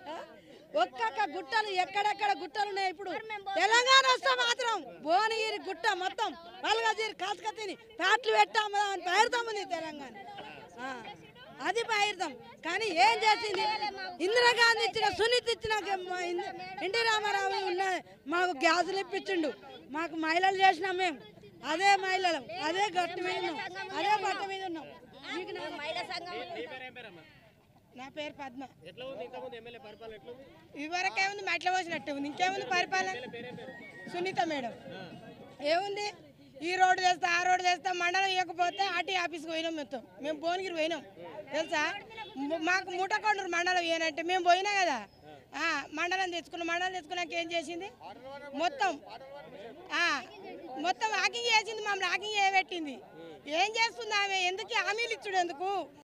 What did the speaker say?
ఆ? ఒక్కొక్క గుట్టలు ఎక్కడెక్కడ గుట్టలు ఉన్నాయి ఇప్పుడు తెలంగాణ వస్తే మాత్రం భువనగిరి గుట్ట మొత్తం మల్గజీరి కాసుకత్తిని ప్యాట్లు పెట్టాము అని పైరుతాముంది తెలంగాణ ఆ, అది పైరుతాం కానీ ఏం చేసింది ఇందిరాగాంధీ ఇచ్చిన సునీత ఇచ్చిన గ- మా ఇంది- ఎన్టీ రామారావు ఉన్న మాకు గ్యాసులు ఇప్పించిండు మాకు మహిళలు చేసినాం మేము అదే మహిళలు అదే గట్టు మీద ఉన్నాం అదే బట్ట మీద ఉన్నాం మీకు నా- నీ పేరేం పేరమ్మా నా పేరు పద్మ ఎట్లా ఉంది ఇంతకుముందు ఎమ్మెల్యే పరిపాలన ఎట్లా ఉంది ఇవరకే ఉంది మెట్ల పోసినట్టు ఉంది ఇంకేముంది పరిపాలన పేరేం పేరు సునీత మేడం ఏముంది ఈ రోడ్డు చేస్తా ఆ రోడ్డు చేస్తా మండలం ఇవ్వకపోతే ఆర్టీ ఆఫీస్కి పోయినాం మొత్తం మేము భువనగిరి పోయినాం తెలుసా ము- మాకు మూటకొండూరు మండలం ఏనంటే మేము పోయినా కదా ఆ, మండలం తెచ్చుకున్నాం మండలం తెచ్చుకున్నాక ఏం చేసింది మొత్తం ఆ, మొత్తం వాకింగ్ చేసింది మమ్మల్ని వాకింగ్ చేయబెట్టింది ఏం చేస్తుంది ఆమె ఎందుకు హామీలు ఇచ్చుడు ఎందుకు